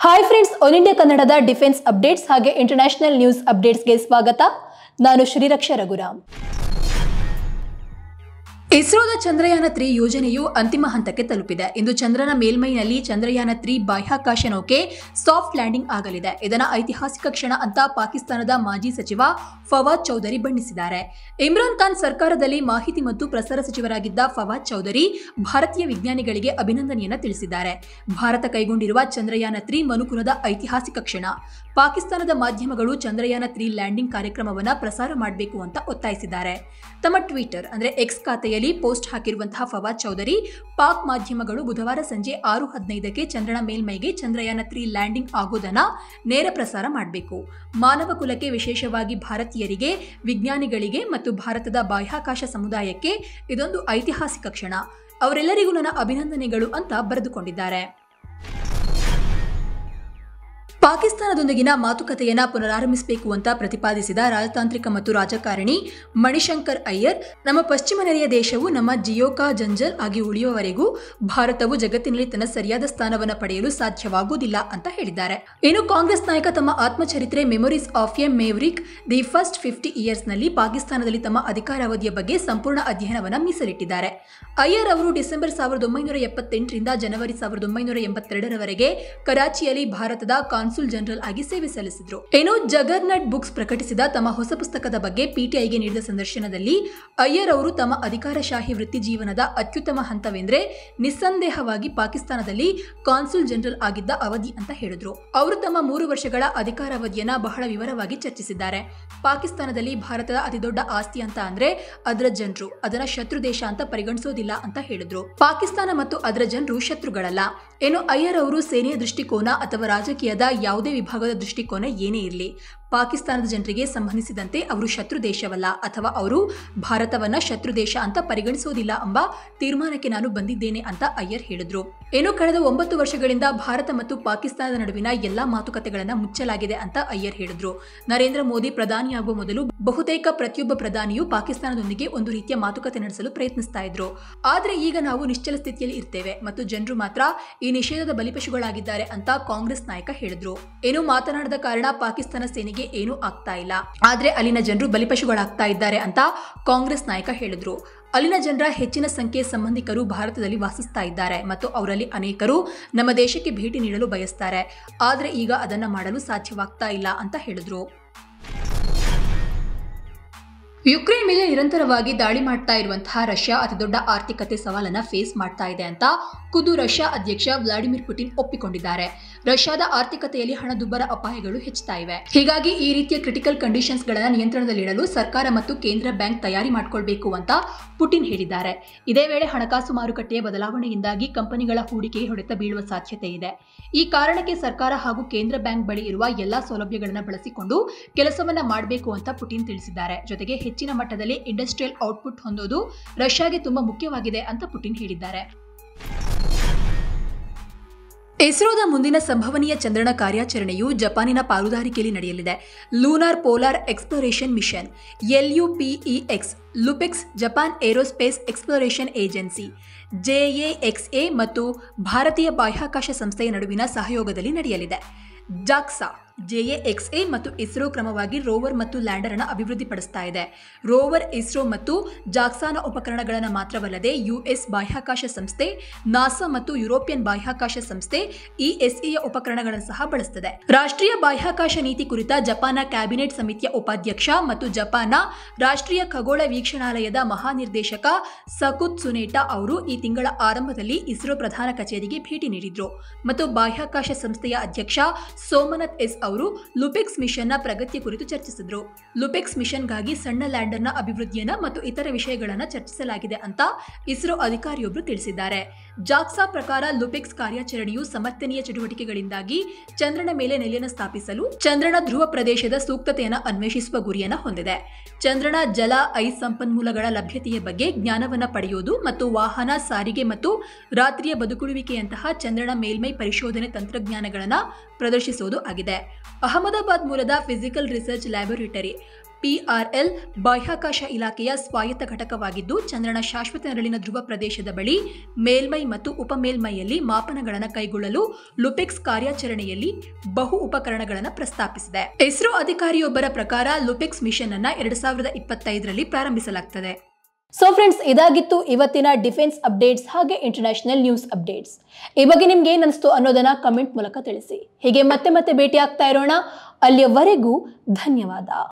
hi friends One India ಕನ್ನಡದ defence updates ಹಾಗೆ international news ಅಪ್ಡೇಟ್ಸ್ಗೆ ಸ್ವಾಗತ ನಾನು ಶ್ರೀರಕ್ಷಾ ರಘುರಾಮ್ ಇಸ್ರೋದ ಚಂದ್ರಯಾನ ತ್ರಿ ಯೋಜನೆಯು ಅಂತಿಮ ಹಂತಕ್ಕೆ ತಲುಪಿದೆ ಇಂದು ಚಂದ್ರನ ಮೇಲ್ಮೈನಲ್ಲಿ ಚಂದ್ರಯಾನ ತ್ರಿ ಬಾಹ್ಯಾಕಾಶ ನೌಕೆ ಸಾಫ್ಟ್ ಲ್ಯಾಂಡಿಂಗ್ ಆಗಲಿದೆ ಇದನ್ನ ಐತಿಹಾಸಿಕ ಕ್ಷಣ ಅಂತ ಪಾಕಿಸ್ತಾನದ ಮಾಜಿ ಸಚಿವ ಫವಾದ್ ಚೌಧರಿ ಬಣ್ಣಿಸಿದ್ದಾರೆ ಇಮ್ರಾನ್ ಖಾನ್ ಸರ್ಕಾರದಲ್ಲಿ ಮಾಹಿತಿ ಮತ್ತು ಪ್ರಸಾರ ಸಚಿವರಾಗಿದ್ದ ಫವಾದ್ ಚೌಧರಿ ಭಾರತೀಯ ವಿಜ್ಞಾನಿಗಳಿಗೆ ಅಭಿನಂದನೆಯನ್ನ ತಿಳಿಸಿದ್ದಾರೆ ಭಾರತ ಕೈಗೊಂಡಿರುವ ಚಂದ್ರಯಾನ ತ್ರಿ ಮನುಕುಲದ ಐತಿಹಾಸಿಕ ಕ್ಷಣ ಪಾಕಿಸ್ತಾನದ ಮಾಧ್ಯಮಗಳು ಚಂದ್ರಯಾನ ತ್ರಿ ಲ್ಯಾಂಡಿಂಗ್ ಕಾರ್ಯಕ್ರಮವನ್ನ ಪ್ರಸಾರ ಮಾಡಬೇಕು ಅಂತ ಒತ್ತಾಯಿಸಿದ್ದಾರೆ ತಮ್ಮ ಟ್ವಿಟರ್ ಅಂದ್ರೆ ಎಕ್ಸ್ ಖಾತೆಯಲ್ಲಿ ಪೋಸ್ಟ್ ಹಾಕಿರುವಂತಹ ಫವಾದ್ ಚೌಧರಿ ಪಾಕ್ ಮಾಧ್ಯಮಗಳು ಬುಧವಾರ ಸಂಜೆ ಆರು ಹದಿನೈದಕ್ಕೆ ಚಂದ್ರನ ಮೇಲ್ಮೈಗೆ ಚಂದ್ರಯಾನ ತ್ರಿ ಲ್ಯಾಂಡಿಂಗ್ ಆಗೋದನ್ನ ನೇರ ಪ್ರಸಾರ ಮಾಡಬೇಕು ಮಾನವ ಕುಲಕ್ಕೆ ವಿಶೇಷವಾಗಿ ಭಾರತೀಯರಿಗೆ ವಿಜ್ಞಾನಿಗಳಿಗೆ ಮತ್ತು ಭಾರತದ ಬಾಹ್ಯಾಕಾಶ ಸಮುದಾಯಕ್ಕೆ ಇದೊಂದು ಐತಿಹಾಸಿಕ ಕ್ಷಣ ಅವರೆಲ್ಲರಿಗೂ ನನ್ನ ಅಭಿನಂದನೆಗಳು ಅಂತ ಬರೆದುಕೊಂಡಿದ್ದಾರೆ ಪಾಕಿಸ್ತಾನದೊಂದಿಗಿನ ಮಾತುಕತೆಯನ್ನ ಪುನರಾರಂಭಿಸಬೇಕು ಅಂತ ಪ್ರತಿಪಾದಿಸಿದ ರಾಜತಾಂತ್ರಿಕ ಮತ್ತು ರಾಜಕಾರಣಿ ಮಣಿಶಂಕರ್ ಅಯ್ಯರ್ ನಮ್ಮ ಪಶ್ಚಿಮ ನೆರೆಯ ದೇಶವು ನಮ್ಮ ಜಿಯೋಕಾ ಜಂಜಲ್ ಆಗಿ ಉಳಿಯುವವರೆಗೂ ಭಾರತವು ಜಗತ್ತಿನಲ್ಲಿ ತನ್ನ ಸರಿಯಾದ ಸ್ಥಾನವನ್ನು ಪಡೆಯಲು ಸಾಧ್ಯವಾಗುವುದಿಲ್ಲ ಅಂತ ಹೇಳಿದ್ದಾರೆ ಇನ್ನು ಕಾಂಗ್ರೆಸ್ ನಾಯಕ ತಮ್ಮ ಆತ್ಮಚರಿತ್ರೆ memories of a maverick the first fifty ಇಯರ್ಸ್ನಲ್ಲಿ ಪಾಕಿಸ್ತಾನದಲ್ಲಿ ತಮ್ಮ ಅಧಿಕಾರಾವಧಿಯ ಬಗ್ಗೆ ಸಂಪೂರ್ಣ ಅಧ್ಯಯನವನ್ನು ಮೀಸಲಿಟ್ಟಿದ್ದಾರೆ ಅಯ್ಯರ್ ಅವರು ಡಿಸೆಂಬರ್ ಸಾವಿರದ ಒಂಬೈನೂರ ಎಪ್ಪತ್ತೆಂಟರಿಂದ ಜನವರಿ ಸಾವಿರದ ಒಂಬೈನೂರ ಎಂಬತ್ತೆರಡರವರೆಗೆ ಕರಾಚಿಯಲ್ಲಿ ಭಾರತದ ಕಾನ್ಸುಲ್ ಜನರಲ್ ಆಗಿ ಸೇವೆ ಸಲ್ಲಿಸಿದ್ರು ಏನು ಜಗರ್ನಟ್ ಬುಕ್ಸ್ ಪ್ರಕಟಿಸಿದ ತಮ್ಮ ಹೊಸ ಪುಸ್ತಕದ ಬಗ್ಗೆ ಪಿಟಿಐಗೆ ನೀಡಿದ ಸಂದರ್ಶನದಲ್ಲಿ ಅಯ್ಯರ್ ಅವರು ತಮ್ಮ ಅಧಿಕಾರಶಾಹಿ ವೃತ್ತಿ ಜೀವನದ ಅತ್ಯುತ್ತಮ ಹಂತವೆಂದ್ರೆ ನಿಸ್ಸಂದೇಹವಾಗಿ ಪಾಕಿಸ್ತಾನದಲ್ಲಿ ಕಾನ್ಸುಲ್ ಜನರಲ್ ಆಗಿದ್ದ ಅವಧಿ ಅಂತ ಹೇಳಿದ್ರು ಅವರು ತಮ್ಮ ಮೂರು ವರ್ಷಗಳ ಅಧಿಕಾರಾವಧಿಯನ್ನ ಬಹಳ ವಿವರವಾಗಿ ಚರ್ಚಿಸಿದ್ದಾರೆ ಪಾಕಿಸ್ತಾನದಲ್ಲಿ ಭಾರತದ ಅತಿದೊಡ್ಡ ಆಸ್ತಿ ಅಂತ ಅಂದ್ರೆ ಅದರ ಜನರು ಅದರ ಶತ್ರು ದೇಶ ಅಂತ ಪರಿಗಣಿಸೋದಿಲ್ಲ ಅಂತ ಹೇಳಿದ್ರು ಪಾಕಿಸ್ತಾನ ಮತ್ತು ಅದರ ಜನರು ಶತ್ರುಗಳಲ್ಲ ಏನು ಅಯ್ಯರ್ ಅವರು ಸೇನೆಯ ದೃಷ್ಟಿಕೋನ ಅಥವಾ ರಾಜಕೀಯದ ಯಾವುದೇ ವಿಭಾಗದ ದೃಷ್ಟಿಕೋನ ಏನೇ ಇರಲಿ ಪಾಕಿಸ್ತಾನದ ಜನರಿಗೆ ಸಂಬಂಧಿಸಿದಂತೆ ಅವರು ಶತ್ರು ದೇಶವಲ್ಲ ಅಥವಾ ಅವರು ಭಾರತವನ್ನ ಶತ್ರು ದೇಶ ಅಂತ ಪರಿಗಣಿಸೋದಿಲ್ಲ ಎಂಬ ತೀರ್ಮಾನಕ್ಕೆ ನಾನು ಬಂದಿದ್ದೇನೆ ಅಂತ ಅಯ್ಯರ್ ಹೇಳಿದ್ರು ಏನು ಕಳೆದ ಒಂಬತ್ತು ವರ್ಷಗಳಿಂದ ಭಾರತ ಮತ್ತು ಪಾಕಿಸ್ತಾನದ ನಡುವಿನ ಎಲ್ಲಾ ಮಾತುಕತೆಗಳನ್ನ ಮುಚ್ಚಲಾಗಿದೆ ಅಂತ ಅಯ್ಯರ್ ಹೇಳಿದ್ರು ನರೇಂದ್ರ ಮೋದಿ ಪ್ರಧಾನಿಯಾಗುವ ಮೊದಲು ಬಹುತೇಕ ಪ್ರತಿಯೊಬ್ಬ ಪ್ರಧಾನಿಯು ಪಾಕಿಸ್ತಾನದೊಂದಿಗೆ ಒಂದು ರೀತಿಯ ಮಾತುಕತೆ ನಡೆಸಲು ಪ್ರಯತ್ನಿಸ್ತಾ ಇದ್ರು ಆದ್ರೆ ಈಗ ನಾವು ನಿಶ್ಚಲ ಸ್ಥಿತಿಯಲ್ಲಿ ಇರ್ತೇವೆ ಮತ್ತು ಜನರು ಮಾತ್ರ ಈ ನಿಷೇಧದ ಬಲಿಪಶುಗಳಾಗಿದ್ದಾರೆ ಅಂತ ಕಾಂಗ್ರೆಸ್ ನಾಯಕ ಹೇಳಿದ್ರು ಏನು ಮಾತನಾಡದ ಕಾರಣ ಪಾಕಿಸ್ತಾನ ಸೇನೆಗೆ ಏನೂ ಆಗ್ತಾ ಇಲ್ಲ ಆದ್ರೆ ಅಲ್ಲಿನ ಜನರು ಬಲಿಪಶುಗಳಾಗ್ತಾ ಇದ್ದಾರೆ ಅಂತ ಕಾಂಗ್ರೆಸ್ ನಾಯಕ ಹೇಳಿದ್ರು ಅಲ್ಲಿನ ಜನರ ಹೆಚ್ಚಿನ ಸಂಖ್ಯೆಯ ಸಂಬಂಧಿಕರು ಭಾರತದಲ್ಲಿ ವಾಸಿಸ್ತಾ ಇದ್ದಾರೆ ಮತ್ತು ಅವರಲ್ಲಿ ಅನೇಕರು ನಮ್ಮ ದೇಶಕ್ಕೆ ಭೇಟಿ ನೀಡಲು ಬಯಸ್ತಾರೆ ಆದ್ರೆ ಈಗ ಅದನ್ನ ಮಾಡಲು ಸಾಧ್ಯವಾಗ್ತಾ ಇಲ್ಲ ಅಂತ ಹೇಳಿದ್ರು ಯುಕ್ರೇನ್ ಮೇಲೆ ನಿರಂತರವಾಗಿ ದಾಳಿ ಮಾಡ್ತಾ ಇರುವಂತಹ ರಷ್ಯಾ ಅತಿದೊಡ್ಡ ಆರ್ಥಿಕತೆ ಸವಾಲನ್ನ ಫೇಸ್ ಮಾಡ್ತಾ ಇದೆ ಅಂತ ಖುದ್ದು ರಷ್ಯಾ ಅಧ್ಯಕ್ಷ ವ್ಲಾಡಿಮಿರ್ ಪುಟಿನ್ ಒಪ್ಪಿಕೊಂಡಿದ್ದಾರೆ ರಷ್ಯಾದ ಆರ್ಥಿಕತೆಯಲ್ಲಿ ಹಣದುಬ್ಬರ ಅಪಾಯಗಳು ಹೆಚ್ಚುತ್ತಾ ಇವೆ ಹೀಗಾಗಿ ಈ ರೀತಿಯ ಕ್ರಿಟಿಕಲ್ ಕಂಡೀಷನ್ಸ್ ಗಳನ್ನ ನಿಯಂತ್ರಣದಲ್ಲಿಡಲು ಸರ್ಕಾರ ಮತ್ತು ಕೇಂದ್ರ ಬ್ಯಾಂಕ್ ತಯಾರಿ ಮಾಡಿಕೊಳ್ಬೇಕು ಅಂತ ಪುಟಿನ್ ಹೇಳಿದ್ದಾರೆ ಇದೇ ವೇಳೆ ಹಣಕಾಸು ಮಾರುಕಟ್ಟೆಯ ಬದಲಾವಣೆಯಿಂದಾಗಿ ಕಂಪನಿಗಳ ಹೂಡಿಕೆ ಹೊಡೆತ ಬೀಳುವ ಸಾಧ್ಯತೆ ಇದೆ ಈ ಕಾರಣಕ್ಕೆ ಸರ್ಕಾರ ಹಾಗೂ ಕೇಂದ್ರ ಬ್ಯಾಂಕ್ ಬಳಿ ಇರುವ ಎಲ್ಲಾ ಸೌಲಭ್ಯಗಳನ್ನು ಬಳಸಿಕೊಂಡು ಕೆಲಸವನ್ನ ಮಾಡಬೇಕು ಅಂತ ಪುಟಿನ್ ತಿಳಿಸಿದ್ದಾರೆ ಜೊತೆಗೆ ಹೆಚ್ಚಿನ ಮಟ್ಟದಲ್ಲಿ ಇಂಡಸ್ಟ್ರಿಯಲ್ ಔಟ್ಪುಟ್ ಹೊಂದೋದು ರಷ್ಯಾಗೆ ತುಂಬಾ ಮುಖ್ಯವಾಗಿದೆ ಅಂತ ಪುಟಿನ್ ಹೇಳಿದ್ದಾರೆ ಇಸ್ರೋದ ಮುಂದಿನ ಸಂಭವನೀಯ ಚಂದ್ರನ ಕಾರ್ಯಾಚರಣೆಯು ಜಪಾನಿನ ಪಾಲುದಾರಿಕೆಯಲ್ಲಿ ನಡೆಯಲಿದೆ lunar polar exploration mission L U P E X LUPEX Japan aerospace exploration agency J A X A ಮತ್ತು ಭಾರತೀಯ ಬಾಹ್ಯಾಕಾಶ ಸಂಸ್ಥೆಯ ನಡುವಿನ ಸಹಯೋಗದಲ್ಲಿ ನಡೆಯಲಿದೆ ಜಾಕ್ಸಾ ಜೆಎಎಕ್ಸ್ಎ ಮತ್ತು ಇಸ್ರೋ ಕ್ರಮವಾಗಿ ರೋವರ್ ಮತ್ತು ಲ್ಯಾಂಡರ್ ಅನ್ನು ಅಭಿವೃದ್ಧಿಪಡಿಸ್ತಾ ಇದೆ ರೋವರ್ ಇಸ್ರೋ ಮತ್ತು ಜಾಕ್ಸಾನ ಉಪಕರಣಗಳನ್ನು ಮಾತ್ರವಲ್ಲದೆ ಯುಎಸ್ ಬಾಹ್ಯಾಕಾಶ ಸಂಸ್ಥೆ ನಾಸಾ ಮತ್ತು ಯುರೋಪಿಯನ್ ಬಾಹ್ಯಾಕಾಶ ಸಂಸ್ಥೆ ಇಎಸ್ಇಯ ಉಪಕರಣಗಳನ್ನು ಸಹ ಬಳಸುತ್ತದೆ ರಾಷ್ಟ್ರೀಯ ಬಾಹ್ಯಾಕಾಶ ನೀತಿ ಕುರಿತ ಜಪಾನ್ನ ಕ್ಯಾಬಿನೆಟ್ ಸಮಿತಿಯ ಉಪಾಧ್ಯಕ್ಷ ಮತ್ತು ಜಪಾನ್ನ ರಾಷ್ಟ್ರೀಯ ಖಗೋಳ ವೀಕ್ಷಣಾಲಯದ ಮಹಾನಿರ್ದೇಶಕ ಸಕುತ್ ಸುನೇಟಾ ಅವರು ಈ ತಿಂಗಳ ಆರಂಭದಲ್ಲಿ ಇಸ್ರೋ ಪ್ರಧಾನ ಕಚೇರಿಗೆ ಭೇಟಿ ನೀಡಿದ್ರು ಮತ್ತು ಬಾಹ್ಯಾಕಾಶ ಸಂಸ್ಥೆಯ ಅಧ್ಯಕ್ಷ ಸೋಮನಾಥ್ ಎಸ್ ಅವರು ಲುಪೆಕ್ಸ್ ಮಿಷನ್ನ ಪ್ರಗತಿಯ ಕುರಿತು ಚರ್ಚಿಸಿದ್ರು ಲುಪೆಕ್ಸ್ ಮಿಷನ್ಗಾಗಿ ಸಣ್ಣ ಲ್ಯಾಂಡರ್ನ ಅಭಿವೃದ್ಧಿಯನ್ನ ಮತ್ತು ಇತರ ವಿಷಯಗಳನ್ನು ಚರ್ಚಿಸಲಾಗಿದೆ ಅಂತ ಇಸ್ರೋ ಅಧಿಕಾರಿಯೊಬ್ಬರು ತಿಳಿಸಿದ್ದಾರೆ ಜಾಕ್ಸಾ ಪ್ರಕಾರ ಲುಪೆಕ್ಸ್ ಕಾರ್ಯಾಚರಣೆಯು ಸಮರ್ಥನೀಯ ಚಟುವಟಿಕೆಗಳಿಂದಾಗಿ ಚಂದ್ರನ ಮೇಲೆ ನೆಲೆಯನ್ನು ಸ್ಥಾಪಿಸಲು ಚಂದ್ರನ ಧ್ರುವ ಪ್ರದೇಶದ ಸೂಕ್ತತೆಯನ್ನು ಅನ್ವೇಷಿಸುವ ಗುರಿಯನ್ನು ಹೊಂದಿದೆ ಚಂದ್ರನ ಜಲ ಐಸ್ ಸಂಪನ್ಮೂಲಗಳ ಲಭ್ಯತೆಯ ಬಗ್ಗೆ ಜ್ಞಾನವನ್ನು ಪಡೆಯುವುದು ಮತ್ತು ವಾಹನ ಸಾರಿಗೆ ಮತ್ತು ರಾತ್ರಿಯ ಬದುಕುಳುವಿಕೆಯಂತಹ ಚಂದ್ರನ ಮೇಲ್ಮೈ ಪರಿಶೋಧನೆ ತಂತ್ರಜ್ಞಾನಗಳನ್ನು ಪ್ರದರ್ಶಿಸುವುದು ಆಗಿದೆ ಅಹಮದಾಬಾದ್ ಮೂಲದ ಫಿಸಿಕಲ್ ರಿಸರ್ಚ್ ಲ್ಯಾಬೊರೇಟರಿ ಪಿಆರ್ಎಲ್ ಬಾಹ್ಯಾಕಾಶ ಇಲಾಖೆಯ ಸ್ವಾಯತ್ತ ಘಟಕವಾಗಿದ್ದು ಚಂದ್ರನ ಶಾಶ್ವತ ನೆರಳಿನ ಧ್ರುವ ಪ್ರದೇಶದ ಬಳಿ ಮೇಲ್ಮೈ ಮತ್ತು ಉಪಮೇಲ್ಮೈಯಲ್ಲಿ ಮಾಪನಗಳನ್ನು ಕೈಗೊಳ್ಳಲು ಲುಪೆಕ್ಸ್ ಕಾರ್ಯಾಚರಣೆಯಲ್ಲಿ ಬಹು ಉಪಕರಣಗಳನ್ನು ಪ್ರಸ್ತಾಪಿಸಿದೆ ಇಸ್ರೋ ಅಧಿಕಾರಿಯೊಬ್ಬರ ಪ್ರಕಾರ ಲುಪೆಕ್ಸ್ ಮಿಷನ್ ಅನ್ನ ಎರಡ್ ಸಾವಿರದ ಇಪ್ಪತ್ತೈದರಲ್ಲಿ ಪ್ರಾರಂಭಿಸಲಾಗುತ್ತದೆ ಸೊ ಫ್ರೆಂಡ್ಸ್ ಇದಾಗಿತ್ತು ಇವತ್ತಿನ ಡಿಫೆನ್ಸ್ ಅಪ್ಡೇಟ್ಸ್ ಹಾಗೆ ಇಂಟರ್ನ್ಯಾಷನಲ್ ನ್ಯೂಸ್ ಅಪ್ಡೇಟ್ಸ್ ಈ ಬಗ್ಗೆ ನಿಮ್ಗೆ ಏನ್ ಅನಿಸ್ತು ಅನ್ನೋದನ್ನ ಕಮೆಂಟ್ ಮೂಲಕ ತಿಳಿಸಿ ಹೀಗೆ ಮತ್ತೆ ಮತ್ತೆ ಭೇಟಿ ಆಗ್ತಾ ಇರೋಣ ಅಲ್ಲಿಯವರೆಗೂ ಧನ್ಯವಾದ